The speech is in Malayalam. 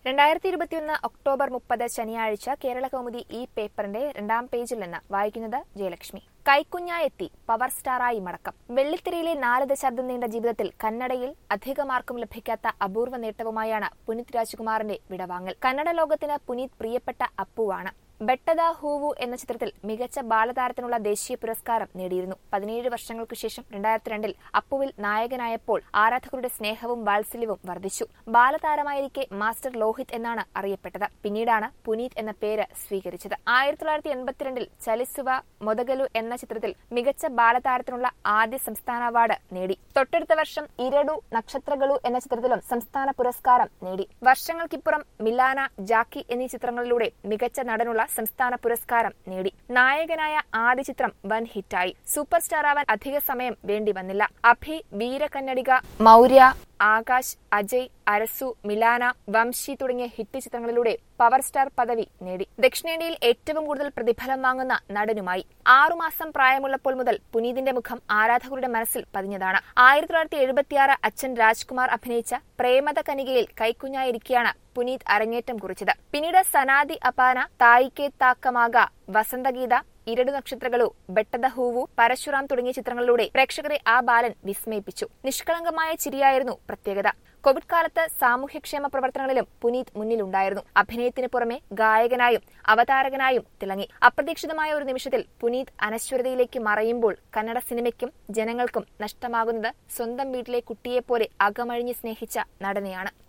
രണ്ടായിരത്തി ഇരുപത്തിയൊന്ന് ഒക്ടോബർ മുപ്പത് ശനിയാഴ്ച കേരള കൗമുദി ഈ പേപ്പറിന്റെ രണ്ടാം പേജിൽ നിന്ന് വായിക്കുന്നത് ജയലക്ഷ്മി കൈക്കുഞ്ഞായെത്തി പവർ സ്റ്റാറായി മടക്കം വെള്ളിത്തിരയിലെ നാല് ദശാബ്ദം നീണ്ട ജീവിതത്തിൽ കന്നഡയിൽ അധികമാർക്കും ലഭിക്കാത്ത അപൂർവ നേട്ടവുമായാണ് പുനീത് രാജ്കുമാറിന്റെ വിടവാങ്ങൽ കന്നഡ ലോകത്തിന് പുനീത് പ്രിയപ്പെട്ട അപ്പുവാണ് ബെട്ടദ ഹൂവു എന്ന ചിത്രത്തിൽ മികച്ച ബാലതാരത്തിനുള്ള ദേശീയ പുരസ്കാരം നേടിയിരുന്നു പതിനേഴ് വർഷങ്ങൾക്കു ശേഷം രണ്ടായിരത്തി രണ്ടിൽ അപ്പുവിൽ നായകനായപ്പോൾ ആരാധകരുടെ സ്നേഹവും വാത്സല്യവും വർദ്ധിച്ചു ബാലതാരമായിരിക്കെ മാസ്റ്റർ ലോഹിത് എന്നാണ് അറിയപ്പെട്ടത് പിന്നീടാണ് പുനീത് എന്ന പേര് സ്വീകരിച്ചത് ആയിരത്തി തൊള്ളായിരത്തി എൺപത്തിരണ്ടിൽ ചലിസുവ മൊതഗലു എന്ന ചിത്രത്തിൽ മികച്ച ബാലതാരത്തിനുള്ള ആദ്യ സംസ്ഥാന അവാർഡ് നേടി തൊട്ടടുത്ത വർഷം ഇരടു നക്ഷത്രകളു എന്ന ചിത്രത്തിലും സംസ്ഥാന പുരസ്കാരം നേടി വർഷങ്ങൾക്കിപ്പുറം മിലാന ജാക്കി എന്നീ ചിത്രങ്ങളിലൂടെ മികച്ച നടനുള്ള സംസ്ഥാന പുരസ്കാരം നേടി നായകനായ ആദ്യ ചിത്രം വൻ ഹിറ്റായി സൂപ്പർ സ്റ്റാറാവാൻ അധിക സമയം വേണ്ടി വന്നില്ല അഭി വീരകന്നഡിക മൗര്യ ആകാശ് അജയ് അരസു മിലാന വംശി തുടങ്ങിയ ഹിറ്റ് ചിത്രങ്ങളിലൂടെ പവർ സ്റ്റാർ പദവി നേടി ദക്ഷിണേന്ത്യയിൽ ഏറ്റവും കൂടുതൽ പ്രതിഫലം വാങ്ങുന്ന നടനുമായി ആറുമാസം പ്രായമുള്ളപ്പോൾ മുതൽ പുനീതിന്റെ മുഖം ആരാധകരുടെ മനസ്സിൽ പതിഞ്ഞതാണ് ആയിരത്തി തൊള്ളായിരത്തി എഴുപത്തിയാറ് അച്ഛൻ രാജ്കുമാർ അഭിനയിച്ച പ്രേമത കനികയിൽ കൈക്കുഞ്ഞായിരിക്കെയാണ് പുനീത് അരങ്ങേറ്റം കുറിച്ചത് പിന്നീട് സനാദി അപാന തായിക്കെ താക്കമാക വസന്തഗീത ഇരടു നക്ഷത്രങ്ങളു ബെട്ടദ ഹൂവു പരശുറാം തുടങ്ങിയ ചിത്രങ്ങളിലൂടെ പ്രേക്ഷകരെ ആ ബാലൻ വിസ്മയിപ്പിച്ചു നിഷ്കളങ്കമായ ചിരിയായിരുന്നു പ്രത്യേകത കോവിഡ് കാലത്ത് സാമൂഹ്യക്ഷേമ പ്രവർത്തനങ്ങളിലും പുനീത് മുന്നിലുണ്ടായിരുന്നു അഭിനയത്തിന് പുറമെ ഗായകനായും അവതാരകനായും തിളങ്ങി അപ്രതീക്ഷിതമായ ഒരു നിമിഷത്തിൽ പുനീത് അനശ്വരതയിലേക്ക് മറയുമ്പോൾ കന്നഡ സിനിമയ്ക്കും ജനങ്ങൾക്കും നഷ്ടമാകുന്നത് സ്വന്തം വീട്ടിലെ കുട്ടിയെപ്പോലെ അകമഴിഞ്ഞ് സ്നേഹിച്ച നടനെയാണ്